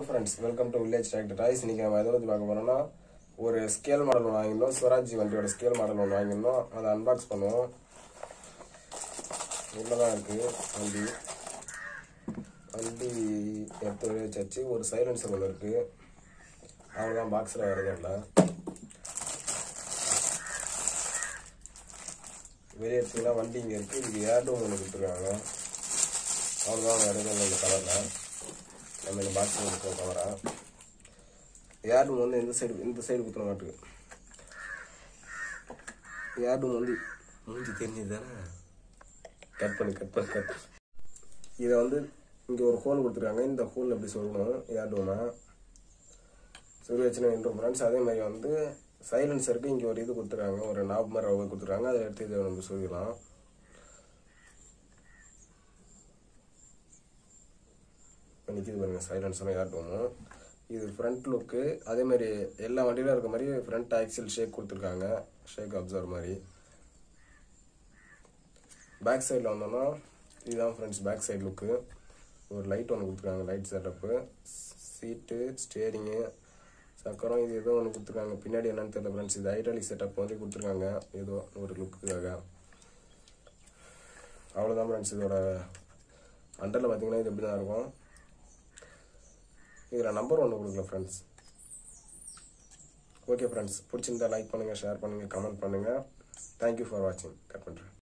friends welcome to village tractor toys இன்னைக்கு நம்ம எதை பற்றி பார்க்க போறோம்னா ஒரு ஸ்கேல் மாடல் ஒன்று வாங்கியிருந்தோம் ஸ்வராஜ் வண்டியோட ஸ்கேல் மாடல் ஒன்று வாங்கியிருந்தோம் அதை அன்பாக்ஸ் பண்ணுவோம் உள்ளதான் இருக்கு வண்டி வண்டி எடுத்து வெளியே வச்சாச்சு ஒரு சைலன்சர் ஒன்று இருக்கு அவ்வளோதான் பாக்ஸில் வரது இல்லை வெளியே எடுத்தீங்கன்னா வண்டி இங்கே இருக்கு இதுக்கு ஏர்டூம் ஒன்று கொடுத்துருக்காங்க அவ்வளோதான் வேறு எதுவும் இல்லை இந்த கலரில் நம்ம இந்த பாக்ஸில் இருக்கிற கவரா ஏர்டூம் வந்து இந்த சைடு இந்த சைடு குத்துற மாட்டுக்கு ஏர்டூம் வந்து மூஞ்சி தெரிஞ்சது தானே கட் பண்ணி கட் பண்ணி கட் இதை வந்து இங்கே ஒரு ஹோல் கொடுத்துருக்காங்க இந்த ஹோல் எப்படி சொல்லணும் ஏர்டூமை சொல்லி வச்சுன்னு ஃப்ரெண்ட்ஸ் அதே மாதிரி வந்து சைலன்சருக்கு இங்கே ஒரு இது கொடுத்துருக்காங்க ஒரு நாப் மாதிரி ரவை கொடுத்துருக்காங்க அதை எடுத்து இதை நம்ம சொல்லிடலாம் நிற்கிது பாருங்க சைலன்ஸ்லாம் ஏர்டூமும் இது ஃப்ரண்ட் லுக்கு அதே மாதிரி எல்லா வண்டியிலும் இருக்க மாதிரி ஃப்ரண்ட் ஆக்சில் ஷேக் கொடுத்துருக்காங்க ஷேக் அப்சர்வ் மாதிரி பேக் சைடில் வந்தோம்னா இதுதான் ஃப்ரெண்ட்ஸ் பேக் சைடு லுக்கு ஒரு லைட் ஒன்று கொடுத்துருக்காங்க லைட் செட்டப்பு சீட்டு ஸ்டேரிங்கு சக்கரம் இது ஏதோ ஒன்று கொடுத்துருக்காங்க பின்னாடி என்னன்னு தெரியல ஃப்ரெண்ட்ஸ் இது ஹைட்ராலிக் செட்டப் வந்து கொடுத்துருக்காங்க ஏதோ ஒரு லுக்குக்காக அவ்வளோதான் ஃப்ரெண்ட்ஸ் இதோட அண்டரில் பார்த்தீங்கன்னா இது இப்படி தான் இருக்கும் இதில் நம்பர் ஒன்று கொடுக்கல ஃப்ரெண்ட்ஸ் ஓகே ஃப்ரெண்ட்ஸ் பிடிச்சிருந்தா லைக் பண்ணுங்கள் ஷேர் பண்ணுங்கள் கமெண்ட் பண்ணுங்கள் தேங்க்யூ ஃபார் வாட்சிங் கட் பண்ணுறேன்